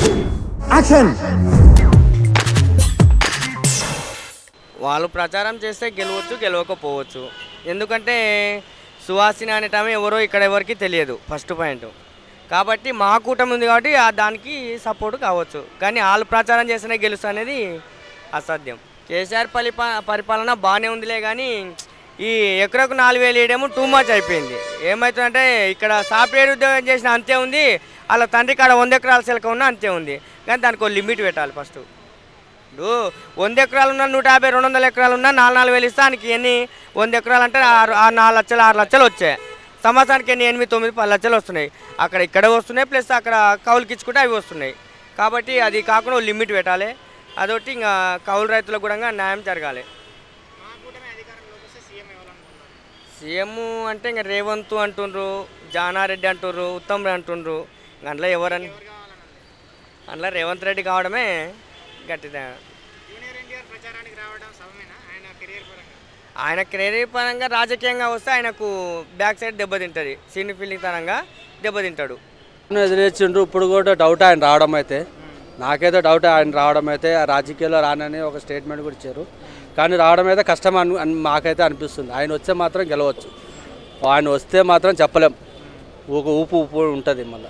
Action వాళ్ళు ప్రచారం చేస్తే గెలవచ్చు గెలవకపోవచ్చు ఎందుకంటే సువాసిని అనేట ఆమె ఎవరో ఇక్కడ ఎవరికి తెలియదు ఫస్ట్ పాయింట్ కాబట్టి మా కూటమి ఉంది కాబట్టి ఆ దానికి సపోర్ట్ కావచ్చు కానీ వాళ్ళు ప్రచారం చేస్తేనే గెలుస్తా అనేది అసాధ్యం కేసీఆర్ పరిపా పరిపాలన బాగానే ఉందిలే కానీ ఈ ఎకరకు నాలుగు వేలు వేయడము టూ మచ్ అయిపోయింది ఏమవుతుందంటే ఇక్కడ సాఫ్ట్వేర్ ఉద్యోగం చేసిన అంతే ఉంది వాళ్ళ తండ్రి కాడ వంద ఎకరాల సెలక ఉన్న అంతే ఉంది కానీ దానికి ఒక లిమిట్ పెట్టాలి ఫస్ట్ ఇప్పుడు వంద ఎకరాలు ఉన్న నూట యాభై రెండు వందల ఎకరాలు ఉన్న నాలుగు నాలుగు వేలు ఇస్తానికి ఎన్ని వంద ఎకరాలు అంటే ఆరు ఆ నాలుగు లక్షలు ఆరు లక్షలు వచ్చాయి సంవత్సరానికి ఎన్ని ఎనిమిది తొమ్మిది పది లక్షలు వస్తున్నాయి అక్కడ ఇక్కడ వస్తున్నాయి ప్లస్ అక్కడ కౌలుకి ఇచ్చుకుంటే అవి వస్తున్నాయి కాబట్టి అది కాకుండా లిమిట్ పెట్టాలి అదొకటి ఇంకా కౌలు రైతులకు కూడా న్యాయం జరగాలి సీఎం అంటే ఇంకా రేవంత్ అంటుండ్రు జానారెడ్డి అంటుండ్రు ఉత్తమ్ రెడ్డి అంటుండ్రు ఇంక అందులో ఎవరని అందులో రేవంత్ రెడ్డి కావడమే గట్టిదా ఆయన కెరీర్ పరంగా రాజకీయంగా వస్తే ఆయనకు బ్యాక్ సైడ్ దెబ్బతింటుంది సీని ఫీల్డింగ్ పరంగా దెబ్బతింటాడు ఎదిరించిండ్రు ఇప్పుడు కూడా డౌట్ ఆయన రావడం అయితే నాకైతే డౌట్ ఆయన రావడం అయితే ఆ రాజకీయాల్లో రానని ఒక స్టేట్మెంట్ కూడా ఇచ్చారు కానీ రావడం అయితే కష్టం అను అని మాకైతే అనిపిస్తుంది ఆయన వస్తే మాత్రం గెలవచ్చు ఆయన వస్తే మాత్రం చెప్పలేం ఊపు ఊపు ఊపు ఉంటుంది మళ్ళీ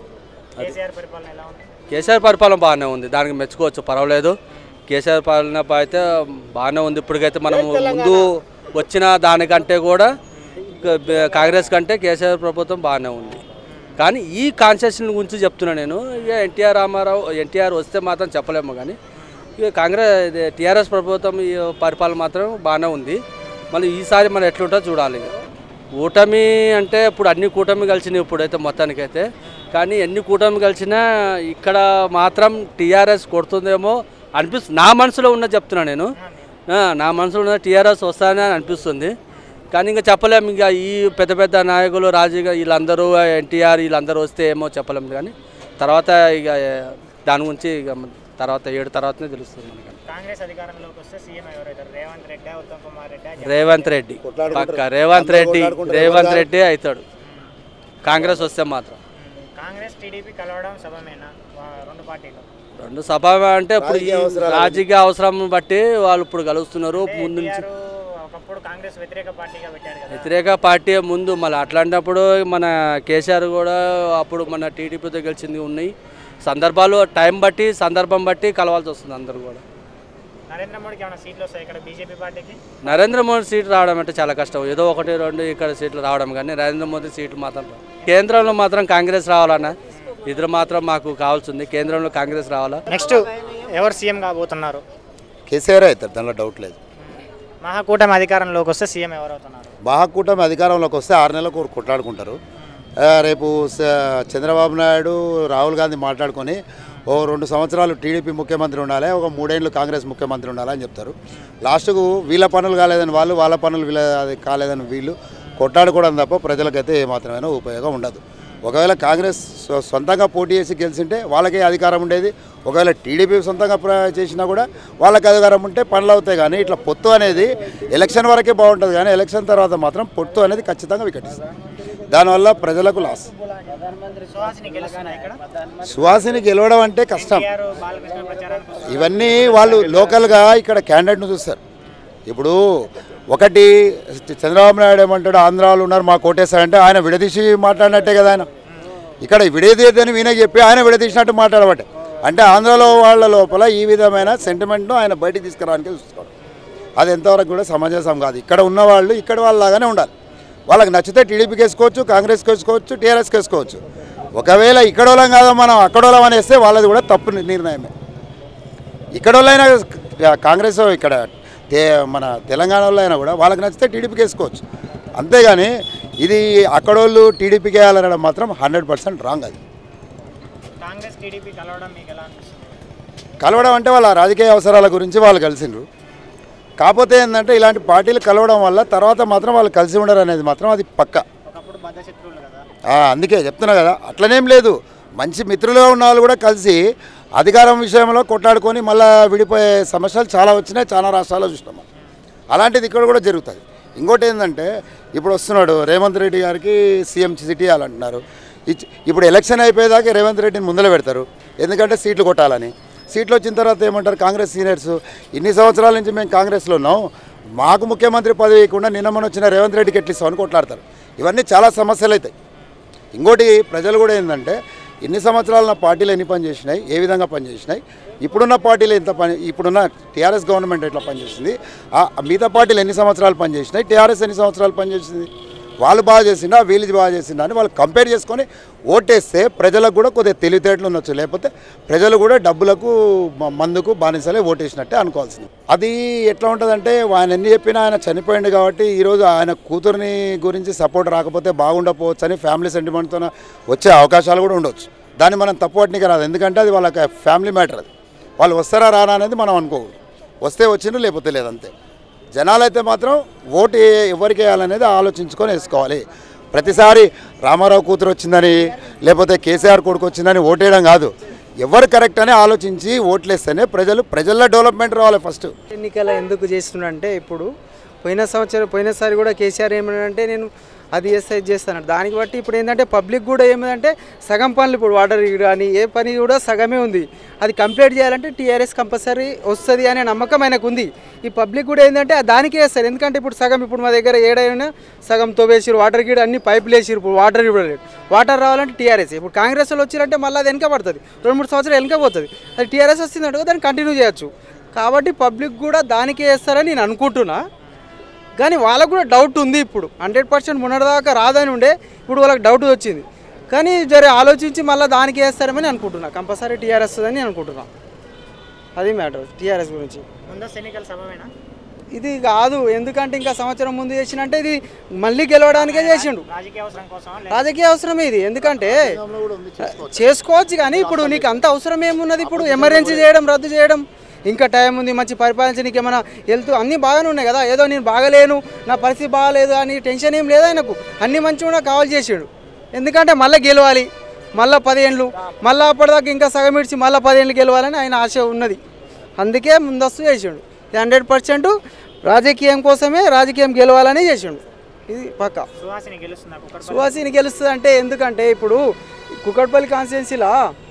కేసీఆర్ పరిపాలన బాగానే ఉంది దానికి మెచ్చుకోవచ్చు పర్వాలేదు కేసీఆర్ పాలన బా- అయితే బాగానే ఉంది ఇప్పటికైతే మనం ముందు వచ్చిన దానికంటే కూడా క- బ- కాంగ్రెస్ కంటే కేసీఆర్ ప్రభుత్వం బాగానే ఉంది కానీ ఈ కాన్సెషన్ గురించి చెప్తున్నా నేను ఇక ఎన్టీఆర్ రామారావు ఎన్టీఆర్ వస్తే మాత్రం చెప్పలేము కానీ ఇక కాంగ్రెస్ ఇది టీఆర్ఎస్ ప్రభుత్వం ఈ పరిపాలన మాత్రం బాగానే ఉంది మళ్ళీ ఈసారి మనం ఎట్లుంటో చూడాలి ఇక కూటమి అంటే ఇప్పుడు అన్ని కూటమి కలిసినాయి ఇప్పుడైతే మొత్తానికైతే కానీ ఎన్ని కూటమి కలిసినా ఇక్కడ మాత్రం టీఆర్ఎస్ కొడుతుందేమో అనిపిస్తుంది నా మనసులో ఉన్న చెప్తున్నా నేను ఆ, నా మనసులో ఉన్న టీఆర్ఎస్ వస్తానని అనిపిస్తుంది కానీ ఇంకా చెప్పలేము ఇంకా ఈ పెద్ద పెద్ద నాయకులు రాజీగా వీళ్ళందరూ ఎన్టీఆర్ వీళ్ళందరూ వస్తే ఏమో చెప్పలేము కానీ తర్వాత ఇక దాని గురించి ఇక తర్వాత ఏడు తర్వాతనే తెలుస్తుంది మనకి కాంగ్రెస్ అధికారంలోకి వస్తే సీఎం ఎవరైతారు రేవంత్ రెడ్డి ఉత్తమ్ కుమార్ రెడ్డి రేవంత్ రెడ్డి పక్క రేవంత్ రెడ్డి రేవంత్ రెడ్డి అవుతాడు కాంగ్రెస్ వస్తే మాత్రం కాంగ్రెస్ టీడీపీ కలవడం సభమేనా వా- రెండు పార్టీలు రెండు సభ అంటే ఇప్పుడు ఈ రాజకీయ అవసరం బట్టి వాళ్ళు ఇప్పుడు కలుస్తున్నారు ముందు నుంచి ఎన్టీఆర్ ఒకప్పుడు కాంగ్రెస్ వ్యతిరేక పార్టీగా పెట్టాడు కదా వ్యతిరేక పార్టీ ముందు మళ్ళీ అట్లాంటప్పుడు మన కేసీఆర్ కూడా అప్పుడు మన టీడీపీతో గెలిచింది ఉన్నాయి సందర్భాలు టైం బట్టి సందర్భం బట్టి కలవాల్సి వస్తుంది అందరూ కూడా నరేంద్ర మోడీకి ఏమైనా సీట్లు వస్తాయి ఇక్కడ బీజేపీ పార్టీకి నరేంద్ర మోదీ సీట్ రావడం అంటే చాలా కష్టం ఏదో ఒకటి రెండు ఇక్కడ సీట్లు రావడం కానీ నరేంద్ర మోదీ సీట్లు మాత్రం రావు. కేంద్రంలో మాత్రం కాంగ్రెస్ రావాలన్నా ఇద్దరు మాత్రం మాకు కావాల్సింది కేంద్రంలో కాంగ్రెస్ రావాలా నెక్స్ట్ ఎవరు సీఎం కాబోతున్నారు కేసీఆర్ అవుతారు దానిలో డౌట్ లేదు మహాకూటమి అధికారంలోకి వస్తే సీఎం ఎవరు అవుతున్నారు మహాకూటమి అధికారంలోకి వస్తే ఆరు నెలలకు ఒకరు కొట్లాడుకుంటారు ఆ, రేపు స- చంద్రబాబు నాయుడు రాహుల్ గాంధీ మాట్లాడుకొని ఓ రెండు సంవత్సరాలు టీడీపీ ముఖ్యమంత్రి ఉండాలి ఒక మూడేళ్ళు కాంగ్రెస్ ముఖ్యమంత్రి ఉండాలి అని చెప్తారు లాస్ట్కు వీళ్ళ పనులు కాలేదని వాళ్ళు వాళ్ళ పనులు వీళ్ళ అది కాలేదని వీళ్ళు కొట్లాడుకోవడం తప్ప ప్రజలకైతే ఏమాత్రమైనా ఉపయోగం ఉండదు ఒకవేళ కాంగ్రెస్ సొ- సొంతంగా పోటీ చేసి గెలిచింటే వాళ్ళకే అధికారం ఉండేది ఒకవేళ టీడీపీ సొంతంగా ప్ర- చేసినా కూడా వాళ్ళకి అధికారం ఉంటే పనులు అవుతాయి కానీ ఇట్లా పొత్తు అనేది ఎలక్షన్ వరకే బాగుంటుంది కానీ ఎలక్షన్ తర్వాత మాత్రం పొత్తు అనేది ఖచ్చితంగా వికటిస్తుంది దానివల్ల ప్రజలకు లాస్ సుహాసిని గెలుస్తున్నా ఇక్కడ సువాసిని గెలవడం అంటే కష్టం ఎన్టీఆర్ బాలకృష్ణ ప్రచారానికి వస్తున్నారు. ఇవన్నీ వాళ్ళు లోకల్గా ఇక్కడ క్యాండిడేట్ను చూస్తారు ఇప్పుడు ఒకటి చంద్రబాబు నాయుడు ఏమంటాడు ఆంధ్రాలో ఉన్నారు మా కోటేశారంటే ఆయన విడదీసి మాట్లాడినట్టే కదా ఆయన ఇక్కడ విడదీయదని వీనే చెప్పి ఆయన విడదీసినట్టు మాట్లాడబట్టే అంటే ఆంధ్రాలో వాళ్ళ లోపల ఈ విధమైన సెంటిమెంట్ను ఆయన బయటికి తీసుకురావడానికి చూసుకోవడం అది ఎంతవరకు కూడా సమంజసం కాదు ఇక్కడ ఉన్న వాళ్ళు ఇక్కడ వాళ్ళలాగానే ఉండాలి వాళ్ళకి నచ్చితే టీడీపీకి వేసుకోవచ్చు కాంగ్రెస్కి వేసుకోవచ్చు టీఆర్ఎస్కి వేసుకోవచ్చు ఒకవేళ ఇక్కడ వాళ్ళం కాదా మనం అక్కడ వాళ్ళం అనేస్తే వాళ్ళది కూడా తప్పు నిర్ణయమే ఇక్కడ వాళ్ళైనా కాంగ్రెస్ ఇక్కడ తే మన తెలంగాణలో అయినా కూడా వాళ్ళకి నచ్చితే టీడీపీకి వేసుకోవచ్చు అంతేగాని ఇది అక్కడోళ్ళు టీడీపీకి వేయాలనడం మాత్రం హండ్రెడ్ పర్సెంట్ రాంగ్ అది కాంగ్రెస్ టీడీపీ కలవడం మీకు ఎలా అనిపిస్తుంది కలవడం అంటే వాళ్ళ రాజకీయ అవసరాల గురించి వాళ్ళు కలిసిండ్రు కాకపోతే ఏంటంటే ఇలాంటి పార్టీలు కలవడం వల్ల తర్వాత మాత్రం వాళ్ళు కలిసి ఉండరు అనేది మాత్రం అది పక్క ఒకప్పుడు బద్ద శత్రువులు కదా ఆ, అందుకే చెప్తున్నా కదా అట్లనేం లేదు మంచి మిత్రులుగా ఉన్న వాళ్ళు కూడా కలిసి అధికారం విషయంలో కొట్లాడుకొని మళ్ళీ విడిపోయే సమస్యలు చాలా వచ్చినాయి చాలా రాష్ట్రాల్లో చూసినాం మనం. అలాంటిది ఇక్కడ కూడా జరుగుతుంది ఇంకోటి ఏంటంటే ఇప్పుడు వస్తున్నాడు రేవంత్ రెడ్డి గారికి సీఎం సిటీ ఇవ్వాలంటున్నారు ఇచ్- ఇప్పుడు ఎలక్షన్ అయిపోయేదాకా రేవంత్ రెడ్డిని ముందర పెడతారు ఎందుకంటే సీట్లు కొట్టాలని సీట్లు వచ్చిన తర్వాత ఏమంటారు కాంగ్రెస్ సీనియర్స్ ఇన్ని సంవత్సరాల నుంచి మేము కాంగ్రెస్లో ఉన్నాం మాకు ముఖ్యమంత్రి పదవి ఇవ్వకుండా నిన్న మొన్న వచ్చిన రేవంత్ రెడ్డికి ఎట్లా ఇస్తామని కొట్లాడతారు ఇవన్నీ చాలా సమస్యలు అవుతాయి ఇంకోటి ప్రజలు కూడా ఏంటంటే ఇన్ని సంవత్సరాలు నా పార్టీలు ఎన్ని పని చేసినాయి ఏ విధంగా పనిచేసినాయి ఇప్పుడున్న పార్టీలు ఎంత పని ఇప్పుడున్న టీఆర్ఎస్ గవర్నమెంట్ ఎట్లా పనిచేసింది ఆ మిగతా పార్టీలు ఎన్ని సంవత్సరాలు పనిచేసినాయి టీఆర్ఎస్ ఎన్ని సంవత్సరాలు పనిచేసింది వాళ్ళు బాగా చేసిందా వీళ్ళు బాగా చేసిందా అని వాళ్ళు కంపేర్ చేసుకొని ఓటేస్తే ప్రజలకు కూడా కొద్దిగా తెలివితేటలు ఉండొచ్చు లేకపోతే ప్రజలు కూడా డబ్బులకు మ- మందుకు బానిసలే ఓటేసినట్టే అనుకోవాల్సింది అది ఎట్లా ఉంటుందంటే ఆయన ఎన్ని చెప్పినా ఆయన చనిపోయింది కాబట్టి ఈరోజు ఆయన కూతురిని గురించి సపోర్ట్ రాకపోతే బాగుండకపోవచ్చు అని ఫ్యామిలీ సెంటిమెంట్తో వచ్చే అవకాశాలు కూడా ఉండొచ్చు దాన్ని మనం తప్పు పట్టనికి రాదు ఎందుకంటే అది వాళ్ళ ఫ్యామిలీ మ్యాటర్ అది వాళ్ళు వస్తారా రానా అనేది మనం అనుకోకూడదు వస్తే వచ్చిండ్రు లేకపోతే లేదంతే జనాలైతే మాత్రం ఓటు ఏ- ఎవరికి వేయాలనేది ఆలోచించుకొని వేసుకోవాలి ప్రతిసారి రామారావు కూతురు వచ్చిందని లేకపోతే కేసీఆర్ కొడుకు వచ్చిందని ఓటేయడం కాదు ఎవరు కరెక్ట్ అని ఆలోచించి ఓట్లేస్తేనే ప్రజలు ప్రజల్లో డెవలప్మెంట్ రావాలి ఫస్ట్ ఎన్నికల ఎందుకు చేస్తున్నంటే ఇప్పుడు పోయిన సంవత్సరం పోయినసారి కూడా కేసీఆర్ ఏమన్నాడంటే నేను అది చేస్తా ఇది చేస్తాను దానికి బట్టి ఇప్పుడు ఏంటంటే పబ్లిక్ కూడా ఏమిటంటే సగం పనులు ఇప్పుడు వాటర్ కానీ ఏ పని కూడా సగమే ఉంది అది కంప్లీట్ చేయాలంటే టీఆర్ఎస్ కంపల్సరీ వస్తుంది అనే నమ్మకం ఆయనకు ఉంది ఈ పబ్లిక్ కూడా ఏంటంటే దానికే వేస్తారు ఎందుకంటే ఇప్పుడు సగం ఇప్పుడు మా దగ్గర ఏడైనా సగం తోవేసిరు వాటర్ గీడ అన్ని పైపులు వేసిరు ఇప్పుడు వాటర్ ఇవ్వలేదు వాటర్ రావాలంటే టీఆర్ఎస్ ఇప్పుడు కాంగ్రెస్ వాళ్ళు వచ్చిరంటే మళ్ళీ అది వెనక పడుతుంది రెండు మూడు సంవత్సరాలు వెనక పోతుంది అది టీఆర్ఎస్ వస్తుందంటే దాన్ని కంటిన్యూ చేయొచ్చు కాబట్టి పబ్లిక్ కూడా దానికే వేస్తారని నేను అనుకుంటున్నా కానీ వాళ్ళకు కూడా డౌట్ ఉంది ఇప్పుడు హండ్రెడ్ పర్సెంట్ మొన్నటిదాకా రాదని ఉండే ఇప్పుడు వాళ్ళకి డౌట్ వచ్చింది కానీ జర ఆలోచించి మళ్ళీ దానికి వేస్తారని అనుకుంటున్నా కంపల్సరీ టీఆర్ఎస్ వస్తుందని నేను అనుకుంటున్నా అది మ్యాటర్ టీఆర్ఎస్ గురించి ముందస్తు ఎన్నికల సమయమేనా ఇది కాదు ఎందుకంటే ఇంకా సంవత్సరం ముందు చేసినంటే ఇది మళ్ళీ గెలవడానికే చేసిండు రాజకీయ అవసరం కోసం రాజకీయ అవసరమే ఇది ఎందుకంటే చేసుకోవచ్చు కానీ ఇప్పుడు నీకు అంత అవసరం ఏమున్నది ఇప్పుడు ఎమర్జెన్సీ చేయడం రద్దు చేయడం ఇంకా టైం ఉంది మంచి పరిపాలించి నీకు ఏమైనా హెల్త్ అన్నీ బాగానే ఉన్నాయి కదా ఏదో నేను బాగలేను నా పరిస్థితి బాగాలేదు అని టెన్షన్ ఏం లేదు ఆయనకు అన్ని మంచిగా కూడా కావాలి చేసాడు ఎందుకంటే మళ్ళీ గెలవాలి మళ్ళీ పదేళ్ళు మళ్ళీ అప్పటిదాకా ఇంకా సగం ఇడిచి మళ్ళీ పదేళ్ళు గెలవాలని ఆయన ఆశ ఉన్నది అందుకే ముందస్తు చేసాడు హండ్రెడ్ పర్సెంట్ రాజకీయం కోసమే రాజకీయం గెలవాలని చేసిండు ఇది పక్కా సుహాసిని గెలుస్తుందా కుక్కర్ సుహాసిని గెలుస్తుంది అంటే ఎందుకంటే ఇప్పుడు కుకట్పల్లి కాన్స్టిట్యున్సీలో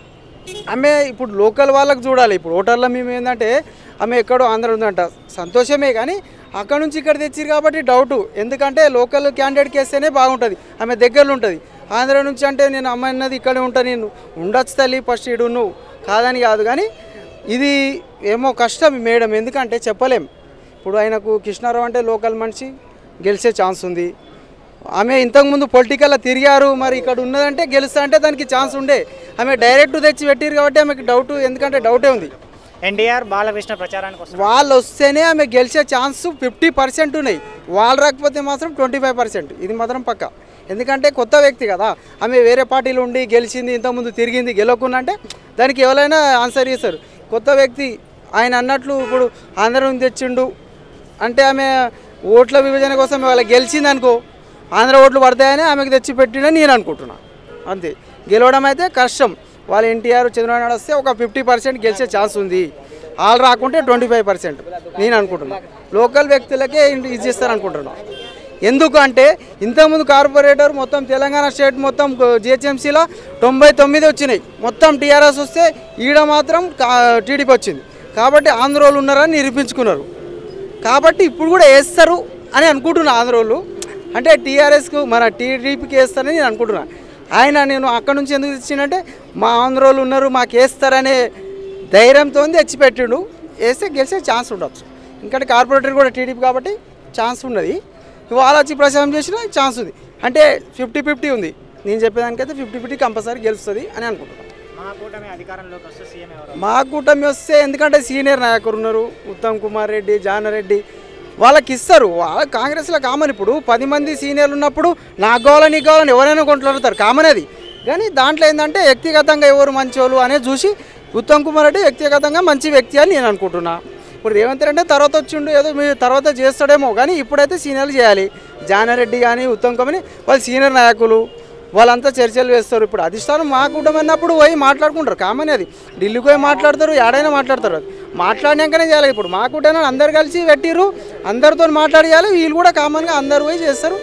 ఆమె ఇప్పుడు లోకల్ వాళ్ళకి చూడాలి ఇప్పుడు ఓటర్లో మేము ఏంటంటే ఆమె ఎక్కడో ఆంధ్ర ఉందంట సంతోషమే కానీ అక్కడ నుంచి ఇక్కడ తెచ్చిరు కాబట్టి డౌట్ ఎందుకంటే లోకల్ క్యాండిడేట్కి వేస్తేనే బాగుంటుంది ఆమె దగ్గరలో ఉంటుంది ఆంధ్ర నుంచి అంటే నేను అమ్మాయి అన్నది ఇక్కడే ఉంటా నేను ఉండొచ్చు తల్లి ఫస్ట్ ఇడు నువ్వు కాదని కాదు కానీ ఇది ఏమో కష్టం మేడం ఎందుకంటే చెప్పలేం ఇప్పుడు ఆయనకు కృష్ణారావు అంటే లోకల్ మనిషి గెలిచే ఛాన్స్ ఉంది ఆమె ఇంతకుముందు పొలిటికల్లో తిరిగారు మరి ఇక్కడ ఉన్నదంటే గెలుస్తా అంటే దానికి ఛాన్స్ ఉండే ఆమె డైరెక్ట్ తెచ్చి పెట్టిరు కాబట్టి ఆమెకి డౌట్ ఎందుకంటే డౌటే ఉంది ఎన్టీఆర్ బాలకృష్ణ ప్రచారానికి వస్తారు వాళ్ళు వస్తేనే ఆమె గెలిచే ఛాన్స్ ఫిఫ్టీ పర్సెంట్ ఉన్నాయి వాళ్ళు రాకపోతే మాత్రం ట్వంటీ ఫైవ్ పర్సెంట్ ఇది మాత్రం పక్క ఎందుకంటే కొత్త వ్యక్తి కదా ఆమె వేరే పార్టీలో ఉండి గెలిచింది ఇంతకుముందు తిరిగింది గెలవకుండా అంటే దానికి ఎవరైనా ఆన్సర్ చేస్తారు కొత్త వ్యక్తి ఆయన అన్నట్లు ఇప్పుడు ఆంధ్రం తెచ్చిండు అంటే ఆమె ఓట్ల విభజన కోసం వాళ్ళ గెలిచింది అనుకో ఆంధ్ర ఓట్లు పడతాయని ఆమెకు తెచ్చి పెట్టినని నేను అనుకుంటున్నా అంతే గెలవడం అయితే కష్టం వాళ్ళ ఎన్టీఆర్ చంద్రబాబు నాయుడు వస్తే ఒక ఫిఫ్టీ పర్సెంట్ గెలిచే ఛాన్స్ ఉంది వాళ్ళు రాకుంటే ట్వంటీ ఫైవ్ పర్సెంట్ నేను అనుకుంటున్నా లోకల్ వ్యక్తులకే ఇది చేస్తారు అనుకుంటున్నా ఎందుకు అంటే ఇంతకుముందు కార్పొరేటర్ మొత్తం తెలంగాణ స్టేట్ మొత్తం జిహెచ్ఎంసీలో తొంభై తొమ్మిది వచ్చినాయి మొత్తం టీఆర్ఎస్ వస్తే ఈడ మాత్రం టీడీపీ వచ్చింది కాబట్టి ఆంధ్రోళ్ళు ఉన్నారని నిరూపించుకున్నారు కాబట్టి ఇప్పుడు కూడా వేస్తారు అని అనుకుంటున్నా ఆంధ్రోళ్ళు అంటే టీఆర్ఎస్కు మన టీడీపీకి వేస్తారని నేను అనుకుంటున్నా ఆయన నేను అక్కడ నుంచి ఎందుకు తెచ్చిందంటే మా ఆంధ్రోళ్ళు ఉన్నారు మాకు వేస్తారనే ధైర్యంతో తెచ్చిపెట్టిండు వేస్తే గెలిచే ఛాన్స్ ఉండొచ్చు ఇంకా కార్పొరేటర్ కూడా టీడీపీ కాబట్టి ఛాన్స్ ఉన్నది వాళ్ళు వచ్చి ప్రచారం చేసినా ఛాన్స్ ఉంది అంటే ఫిఫ్టీ ఫిఫ్టీ ఉంది నేను చెప్పేదానికైతే ఫిఫ్టీ ఫిఫ్టీ కంపల్సరీ గెలుస్తుంది అని అనుకుంటున్నాను మా కూటమి అధికారంలోకి వస్తే సీఎం ఎవరు మా కూటమి వస్తే ఎందుకంటే సీనియర్ నాయకులు ఉన్నారు ఉత్తమ్ కుమార్ రెడ్డి జానారెడ్డి వాళ్ళకి ఇస్తారు వాళ్ళ కాంగ్రెస్లో కామన్ ఇప్పుడు పది మంది సీనియర్లు ఉన్నప్పుడు నాకు కావాలని నీకు కావాలని ఎవరైనా కొంట్లాడతారు కామన్ అది కానీ దాంట్లో ఏంటంటే వ్యక్తిగతంగా ఎవరు మంచోళ్ళు అనేది చూసి ఉత్తమ్ కుమార్ రెడ్డి వ్యక్తిగతంగా మంచి వ్యక్తి అని నేను అనుకుంటున్నా ఇప్పుడు రేవంత్ రెడ్డి తర్వాత వచ్చిండు ఏదో మీరు తర్వాత చేస్తాడేమో కానీ ఇప్పుడైతే సీనియర్లు చేయాలి జానారెడ్డి కానీ ఉత్తమ్ కుమార్ వాళ్ళు సీనియర్ నాయకులు వాళ్ళంతా చర్చలు వేస్తారు ఇప్పుడు అధిష్టానం మా కుటుంబం అన్నప్పుడు పోయి మాట్లాడుకుంటారు కామన్ అది ఢిల్లీకి పోయి మాట్లాడతారు ఏడైనా మాట్లాడతారు అది మాట్లాడినాకనే చేయాలి ఇప్పుడు మా కుటుంబం అందరు కలిసి పెట్టిర్రు అందరితో మాట్లాడియాలి వీళ్ళు కూడా కామన్గా అందరు పోయి చేస్తారు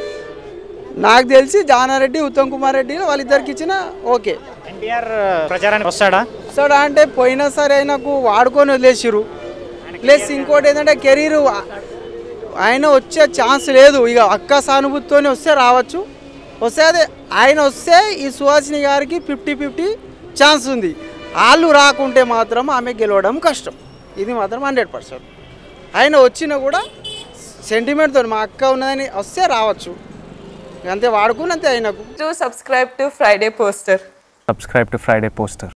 నాకు తెలిసి జానారెడ్డి ఉత్తమ్ కుమార్ రెడ్డి వాళ్ళిద్దరికి ఇచ్చిన ఓకే ఎన్టీఆర్ ప్రచారానికి వస్తాడా వస్తాడా అంటే పోయినా సరే ఆయనకు వాడుకొని వదిలేసిరు ప్లస్ ఇంకోటి ఏంటంటే కెరీర్ ఆయన వచ్చే ఛాన్స్ లేదు ఇక అక్క సానుభూతితోనే వస్తే రావచ్చు వస్తే అదే ఆయన వస్తే ఈ సుహాసిని గారికి ఫిఫ్టీ ఫిఫ్టీ ఛాన్స్ ఉంది వాళ్ళు రాకుంటే మాత్రం ఆమె గెలవడం కష్టం ఇది మాత్రం హండ్రెడ్ పర్సెంట్ ఆయన వచ్చినా కూడా సెంటిమెంట్తో మా అక్క ఉన్నదని వస్తే రావచ్చు అంతే వాడుకున్నంతే ఆయనకు Do subscribe to Friday Poster. subscribe to Friday Poster.